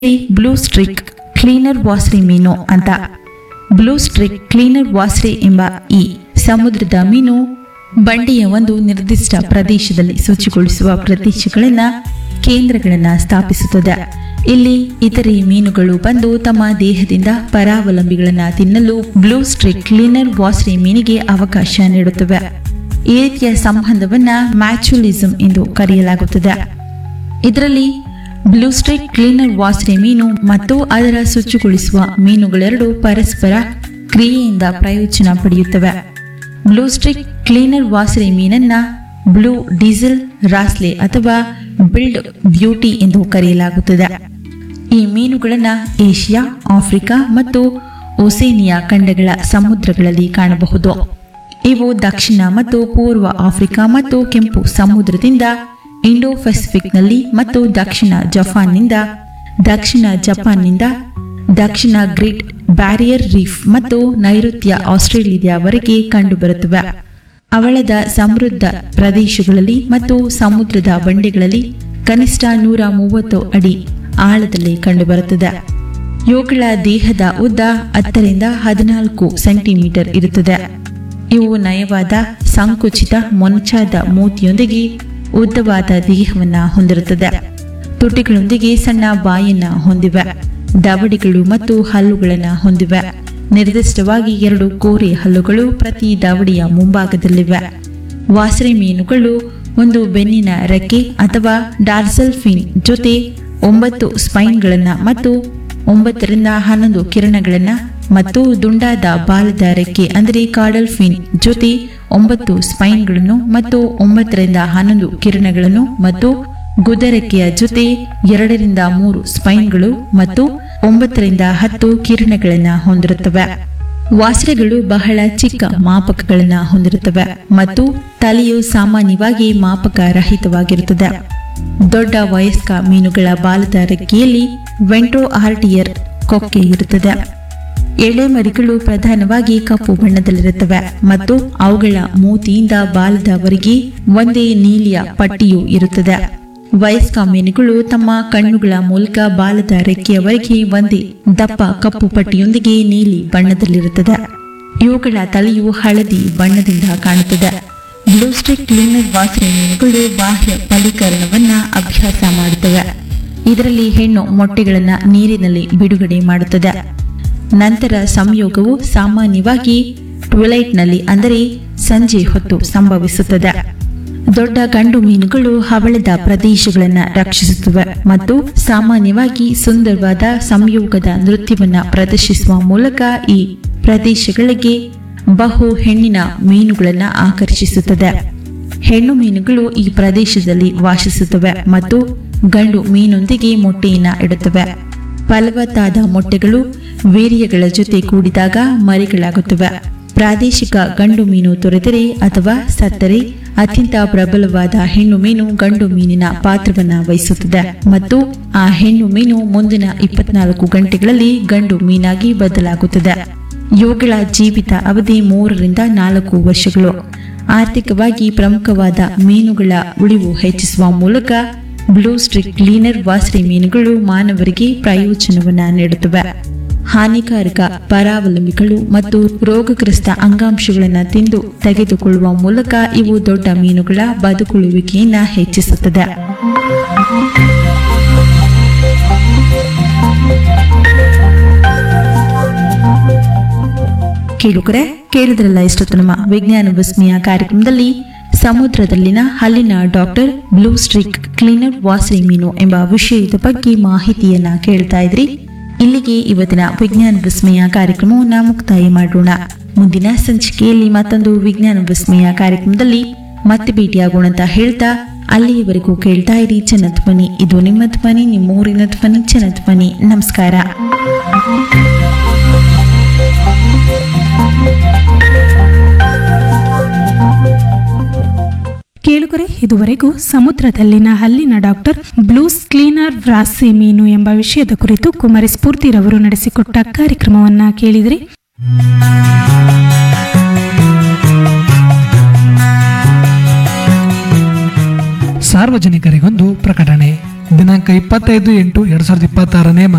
blue streak cleaner ವಾಸ್ರಿ ಮೀನು ಅಂತ blue streak cleaner ವಾಸ್ರಿ ಎಂಬ ಈ ಸಮುದ್ರದ ಮೀನು ಬಂಡೆಯ ಒಂದು ನಿರ್ದಿಷ್ಟ ಪ್ರದೇಶದಲ್ಲಿ ಶುಚಿಗೊಳಿಸುವ ಪ್ರದೇಶಗಳನ್ನ ಕೇಂದ್ರಗಳನ್ನ ಸ್ಥಾಪಿಸುತ್ತದೆ ಇಲ್ಲಿ ಇತರೆ ಮೀನುಗಳು ಬಂದು ತಮ್ಮ ದೇಹದಿಂದ ಪರಾವಲಂಬಿಗಳನ್ನ ತಿನ್ನಲು ಬ್ಲೂ ಸ್ಟ್ರಿಕ್ ಕ್ಲೀನರ್ ವಾಸ್ರಿ ಮೀನಿಗೆ ಅವಕಾಶ ನೀಡುತ್ತವೆ ಈ ರೀತಿಯ ಸಂಬಂಧವನ್ನ ಮ್ಯಾಚುಲಿಸಂ ಎಂದು ಕರೆಯಲಾಗುತ್ತದೆ ಇದರಲ್ಲಿ ಬ್ಲೂ ಸ್ಟ್ರೈಕ್ ಕ್ಲೀನರ್ ವಾಸ್ರೆ ಮೀನು ಮತ್ತು ಅದರ ಶುಚಿಗೊಳಿಸುವ ಮೀನುಗಳೆರಡು ಪರಸ್ಪರ ಕ್ರಿಯೆಯಿಂದ ಪ್ರಯೋಜನ ಪಡೆಯುತ್ತವೆ ಬ್ಲೂ ಸ್ಟ್ರಿಕ್ ಕ್ಲೀನರ್ ವಾಸ್ರೆ ಮೀನನ್ನ ಬ್ಲೂ ಡೀಸೆಲ್ ರಾಸ್ಲೆ ಅಥವಾ ಬಿಲ್ಡ್ ಬ್ಯೂಟಿ ಎಂದು ಕರೆಯಲಾಗುತ್ತದೆ ಈ ಮೀನುಗಳನ್ನು ಏಷ್ಯಾ ಆಫ್ರಿಕಾ ಮತ್ತು ಓಸೇನಿಯಾ ಖಂಡಗಳ ಸಮುದ್ರಗಳಲ್ಲಿ ಕಾಣಬಹುದು ಇವು ದಕ್ಷಿಣ ಮತ್ತು ಪೂರ್ವ ಆಫ್ರಿಕಾ ಮತ್ತು ಕೆಂಪು ಸಮುದ್ರದಿಂದ ಇಂಡೋ ಪೆಸಿಫಿಕ್ನಲ್ಲಿ ಮತ್ತು ದಕ್ಷಿಣ ಜಪಾನ್ನಿಂದ ದಕ್ಷಿಣ ಜಪಾನ್ನಿಂದ ದಕ್ಷಿಣ ಗ್ರೇಟ್ ಬ್ಯಾರಿಯರ್ ರೀಫ್ ಮತ್ತು ನೈಋತ್ಯ ಆಸ್ಟ್ರೇಲಿಯಾವರೆಗೆ ಕಂಡುಬರುತ್ತವೆ ಅವಳದ ಸಮೃದ್ಧ ಪ್ರದೇಶಗಳಲ್ಲಿ ಮತ್ತು ಸಮುದ್ರದ ಬಂಡೆಗಳಲ್ಲಿ ಕನಿಷ್ಠ ನೂರ ಮೂವತ್ತು ಅಡಿ ಆಳದಲ್ಲಿ ಕಂಡುಬರುತ್ತದೆ ಇವುಗಳ ದೇಹದ ಉದ್ದ ಹತ್ತರಿಂದ ಹದಿನಾಲ್ಕು ಸೆಂಟಿಮೀಟರ್ ಇರುತ್ತದೆ ಇವು ನಯವಾದ ಸಂಕುಚಿತ ಮೊನಚಾದ ಮೂತಿಯೊಂದಿಗೆ ಉದ್ದವಾದ ದೇಹವನ್ನ ಹೊಂದಿರುತ್ತದೆ ತುಟಿಗಳೊಂದಿಗೆ ಸಣ್ಣ ಬಾಯನ್ನ ಹೊಂದಿವೆ ದವಡಿಗಳು ಮತ್ತು ಹಲ್ಲುಗಳನ್ನು ಹೊಂದಿವೆ ನಿರ್ದಿಷ್ಟವಾಗಿ ಎರಡು ಕೋರೆ ಹಲ್ಲುಗಳು ಪ್ರತಿ ದವಡಿಯ ಮುಂಭಾಗದಲ್ಲಿವೆ ವಾಸರೆ ಮೀನುಗಳು ಒಂದು ಬೆನ್ನಿನ ರೆಕ್ಕೆ ಅಥವಾ ಡಾರ್ಸಲ್ ಫಿನ್ ಜೊತೆ ಒಂಬತ್ತು ಸ್ಪೈನ್ಗಳನ್ನ ಮತ್ತು ಒಂಬತ್ತರಿಂದ ಹನ್ನೊಂದು ಕಿರಣಗಳನ್ನ ಮತ್ತು ದುಂಡಾದ ಬಾಲದ ರೆಕ್ಕೆ ಅಂದರೆ ಕಾಡಲ್ ಫಿನ್ ಜೊತೆ ಒಂಬತ್ತು ಸ್ಪೈನ್ಗಳನ್ನು ಮತ್ತು ಒಂಬತ್ತರಿಂದ ಹನ್ನೊಂದು ಕಿರಣಗಳನ್ನು ಮತ್ತು ಗುದರೆಕ್ಕೆಯ ಜೊತೆ ಎರಡರಿಂದ ಮೂರು ಸ್ಪೈನ್ಗಳು ಮತ್ತು ಒಂಬತ್ತರಿಂದ ಹತ್ತು ಕಿರಣಗಳನ್ನು ಹೊಂದಿರುತ್ತವೆ ವಾಸರೆಗಳು ಬಹಳ ಚಿಕ್ಕ ಮಾಪಕಗಳನ್ನು ಹೊಂದಿರುತ್ತವೆ ಮತ್ತು ತಲೆಯು ಸಾಮಾನ್ಯವಾಗಿ ಮಾಪಕ ರಹಿತವಾಗಿರುತ್ತದೆ ದೊಡ್ಡ ವಯಸ್ಕ ಮೀನುಗಳ ಬಾಲದ ರೆಕ್ಕೆಯಲ್ಲಿ ವೆಂಟ್ರೋ ಆರ್ಟಿಯರ್ ಕೊಕ್ಕೆ ಇರುತ್ತದೆ ಎಳೆ ಮರಿಗಳು ಪ್ರಧಾನವಾಗಿ ಕಪ್ಪು ಬಣ್ಣದಲ್ಲಿರುತ್ತವೆ ಮತ್ತು ಅವುಗಳ ಮೂತಿಯಿಂದ ಬಾಲದವರೆಗೆ ಒಂದೇ ನೀಲಿಯ ಪಟ್ಟಿಯು ಇರುತ್ತದೆ ವಯಸ್ಕ ಮೀನುಗಳು ತಮ್ಮ ಕಣ್ಣುಗಳ ಮೂಲಕ ಬಾಲದ ರೆಕ್ಕೆಯವರೆಗೆ ಒಂದೇ ದಪ್ಪ ಕಪ್ಪು ಪಟ್ಟಿಯೊಂದಿಗೆ ನೀಲಿ ಬಣ್ಣದಲ್ಲಿರುತ್ತದೆ ಇವುಗಳ ತಲೆಯು ಹಳದಿ ಬಣ್ಣದಿಂದ ಕಾಣುತ್ತದೆ ಬ್ಲೂ ಸ್ಟಿಕ್ ಕ್ಲೀನರ್ ವಾಸನೆ ಮೀನುಗಳು ಬಾಹ್ಯ ಫಲೀಕರಣವನ್ನ ಅಭ್ಯಾಸ ಮಾಡುತ್ತವೆ ಇದರಲ್ಲಿ ಹೆಣ್ಣು ಮೊಟ್ಟೆಗಳನ್ನು ನೀರಿನಲ್ಲಿ ಬಿಡುಗಡೆ ಮಾಡುತ್ತದೆ ನಂತರ ಸಂಯೋಗವು ಸಾಮಾನ್ಯವಾಗಿ ಟ್ವಿಲೈಟ್ನಲ್ಲಿ ಅಂದರೆ ಸಂಜೆ ಹೊತ್ತು ಸಂಭವಿಸುತ್ತದೆ ದೊಡ್ಡ ಗಂಡು ಮೀನುಗಳು ಹವಳದ ಪ್ರದೇಶಗಳನ್ನು ರಕ್ಷಿಸುತ್ತವೆ ಮತ್ತು ಸಾಮಾನ್ಯವಾಗಿ ಸುಂದರವಾದ ಸಂಯೋಗದ ನೃತ್ಯವನ್ನ ಪ್ರದರ್ಶಿಸುವ ಮೂಲಕ ಈ ಪ್ರದೇಶಗಳಿಗೆ ಬಹು ಹೆಣ್ಣಿನ ಮೀನುಗಳನ್ನು ಆಕರ್ಷಿಸುತ್ತದೆ ಹೆಣ್ಣು ಮೀನುಗಳು ಈ ಪ್ರದೇಶದಲ್ಲಿ ವಾಸಿಸುತ್ತವೆ ಮತ್ತು ಗಂಡು ಮೀನೊಂದಿಗೆ ಮೊಟ್ಟೆಯನ್ನ ಇಡುತ್ತವೆ ಫಲವತ್ತಾದ ಮೊಟ್ಟೆಗಳು ವೀರ್ಯಗಳ ಜೊತೆ ಕೂಡಿದಾಗ ಮರಿಗಳಾಗುತ್ತವೆ ಪ್ರಾದೇಶಿಕ ಗಂಡು ಮೀನು ತೊರೆದರೆ ಅಥವಾ ಸತ್ತರೆ ಅತ್ಯಂತ ಪ್ರಬಲವಾದ ಹೆಣ್ಣು ಮೀನು ಗಂಡು ಮೀನಿನ ಪಾತ್ರವನ್ನ ವಹಿಸುತ್ತದೆ ಮತ್ತು ಆ ಹೆಣ್ಣು ಮೀನು ಮುಂದಿನ ಇಪ್ಪತ್ನಾಲ್ಕು ಗಂಟೆಗಳಲ್ಲಿ ಗಂಡು ಮೀನಾಗಿ ಬದಲಾಗುತ್ತದೆ ಇವುಗಳ ಜೀವಿತ ಅವಧಿ ಮೂರರಿಂದ ನಾಲ್ಕು ವರ್ಷಗಳು ಆರ್ಥಿಕವಾಗಿ ಪ್ರಮುಖವಾದ ಮೀನುಗಳ ಉಳಿವು ಹೆಚ್ಚಿಸುವ ಮೂಲಕ ಬ್ಲೂ ಸ್ಟ್ರಿಕ್ ಕ್ಲೀನರ್ ವಾಸರಿ ಮೀನುಗಳು ಮಾನವರಿಗೆ ಪ್ರಯೋಜನವನ್ನ ನೀಡುತ್ತವೆ ಹಾನಿಕಾರಕ ಪರಾವಲಂಬಿಗಳು ಮತ್ತು ರೋಗಗ್ರಸ್ತ ಅಂಗಾಂಶಗಳನ್ನು ತಿಂದು ತೆಗೆದುಕೊಳ್ಳುವ ಮೂಲಕ ಇವು ದೊಡ್ಡ ಮೀನುಗಳ ಬದುಕುಳುವಿಕೆಯನ್ನ ಹೆಚ್ಚಿಸುತ್ತದೆ ಕೇಳುಗರೆ ಕೇಳಿದ್ರಲ್ಲ ಇಷ್ಟೊತ್ತು ನಮ್ಮ ವಿಜ್ಞಾನ ವಿಸ್ಮಯ ಕಾರ್ಯಕ್ರಮದಲ್ಲಿ ಸಮುದ್ರದಲ್ಲಿನ ಹಲ್ಲಿನ ಡಾಕ್ಟರ್ ಬ್ಲೂ ಸ್ಟ್ರಿಕ್ ಕ್ಲೀನರ್ ವಾಸರಿ ಮೀನು ಎಂಬ ವಿಷಯದ ಬಗ್ಗೆ ಮಾಹಿತಿಯನ್ನ ಕೇಳ್ತಾ ಇದ್ರಿ ಇಲ್ಲಿಗೆ ಇವತ್ತಿನ ವಿಜ್ಞಾನ ವಿಸ್ಮಯ ಕಾರ್ಯಕ್ರಮವನ್ನ ಮುಕ್ತಾಯ ಮಾಡೋಣ ಮುಂದಿನ ಸಂಚಿಕೆಯಲ್ಲಿ ಮತ್ತೊಂದು ವಿಜ್ಞಾನ ವಿಸ್ಮಯ ಕಾರ್ಯಕ್ರಮದಲ್ಲಿ ಮತ್ತೆ ಭೇಟಿಯಾಗೋಣ ಅಂತ ಹೇಳ್ತಾ ಅಲ್ಲಿಯವರೆಗೂ ಕೇಳ್ತಾ ಇರಿ ಚೆನ್ನ ಧ್ವನಿ ಇದು ನಿಮ್ಮ ಧ್ವನಿ ನಿಮ್ಮೂರಿನ ಧ್ವನಿ ಚೆನ್ನ ಧ್ವನಿ ನಮಸ್ಕಾರ ಕೇಳುಗರೆ ಇದುವರೆಗೂ ಸಮುದ್ರದಲ್ಲಿನ ಹಲ್ಲಿನ ಡಾಕ್ಟರ್ ಬ್ಲೂಸ್ ಕ್ಲೀನರ್ ವ್ರಾಸಿ ಮೀನು ಎಂಬ ವಿಷಯದ ಕುರಿತು ಕುಮಾರಿ ಸ್ಫೂರ್ತಿರವರು ನಡೆಸಿಕೊಟ್ಟ ಕಾರ್ಯಕ್ರಮವನ್ನ ಕೇಳಿದ್ರಿ ಸಾರ್ವಜನಿಕರಿಗೊಂದು ಪ್ರಕಟಣೆ ದಿನಾಂಕ ದಿನಾಂಕ ಇಪ್ಪತ್ತೈದು ಎಂಟು ಎರಡ್ ಸಾವಿರದ ಇಪ್ಪತ್ತಾರನೇ